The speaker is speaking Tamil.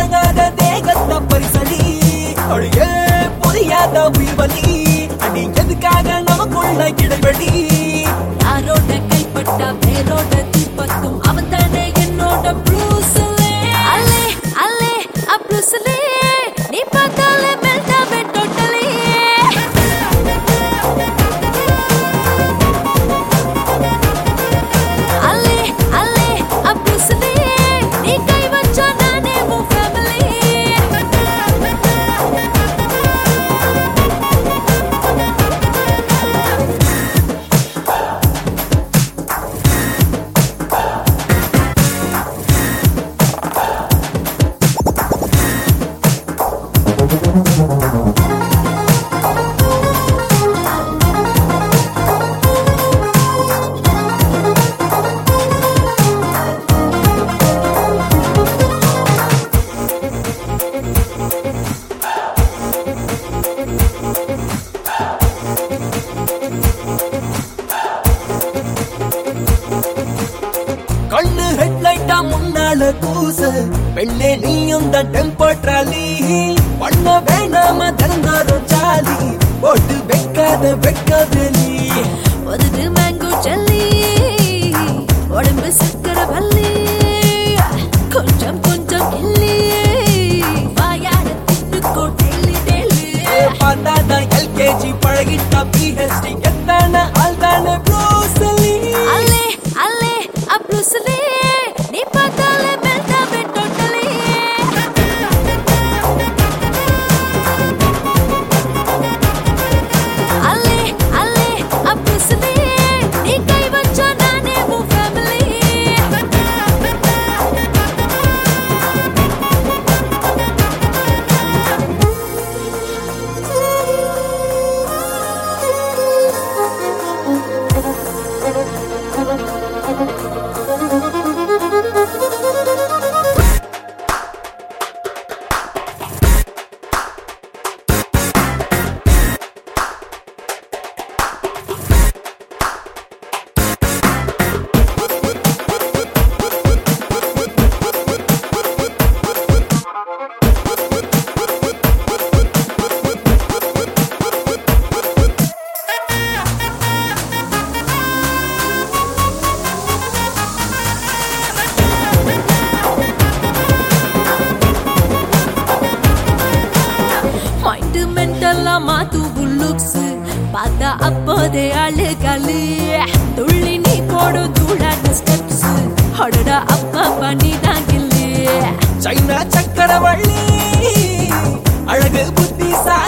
ஆகாத தேகத்த பரிசலி அடியே புரியாத உயிர் வலி அடி எதுக்காக நமக்குள்ள இடைவெளி யாரோட கைப்பட்ட வேரோட தீப்பத்தும் அவன் தானே என்னோட ப்ரூஸ்லே அல்லே அல்லே அப்ரூஸ்லே நீ பார்த்தாலே மெல்டாவே டோட்டலி அல்லே அல்லே அப்ரூஸ்லே நீ கை வச்சா நானே உன் ஃபேமிலி கண்ணு ஹெட்லைட்டா முன்னால கூச பெண்ணே நீயும் தான் டெம்பர் ட்ராலி பண்ண வேணாம திறந்தாரோ ஜாலி போட்டு வைக்காத வைக்காத நீ ஒருது மேங்கோ ஜல்லி உடம்பு சக்கர பல்லி கொஞ்சம் கொஞ்சம் கிள்ளி வாயார திட்டுக்கோ டெல்லி டெல்லி பார்த்தாதான் எல்கேஜி பழகிட்டா பிஹெச்டி எத்தான ஆள் தானே ப்ரோசலி அல்லே அல்லே அப்ரூஸ்லே நீ பார்த்தாலே மெல்டாவே டோட்டலி அல்லே அல்லே அப்ரூஸ்லே நீ கை வச்சா நானே உன் ஃபேமிலி மைண்ட் மென்டலா மாத்து லுக்ஸ் பார்த்தா அப்போதே அழுகலு துள்ளி நீ போடு தூளாட்ட ஸ்டெப்ஸ் அடடா அப்பா பண்ணி தான் கில்லு சைனா சக்கரவள்ளி அழகு புத்திசாலி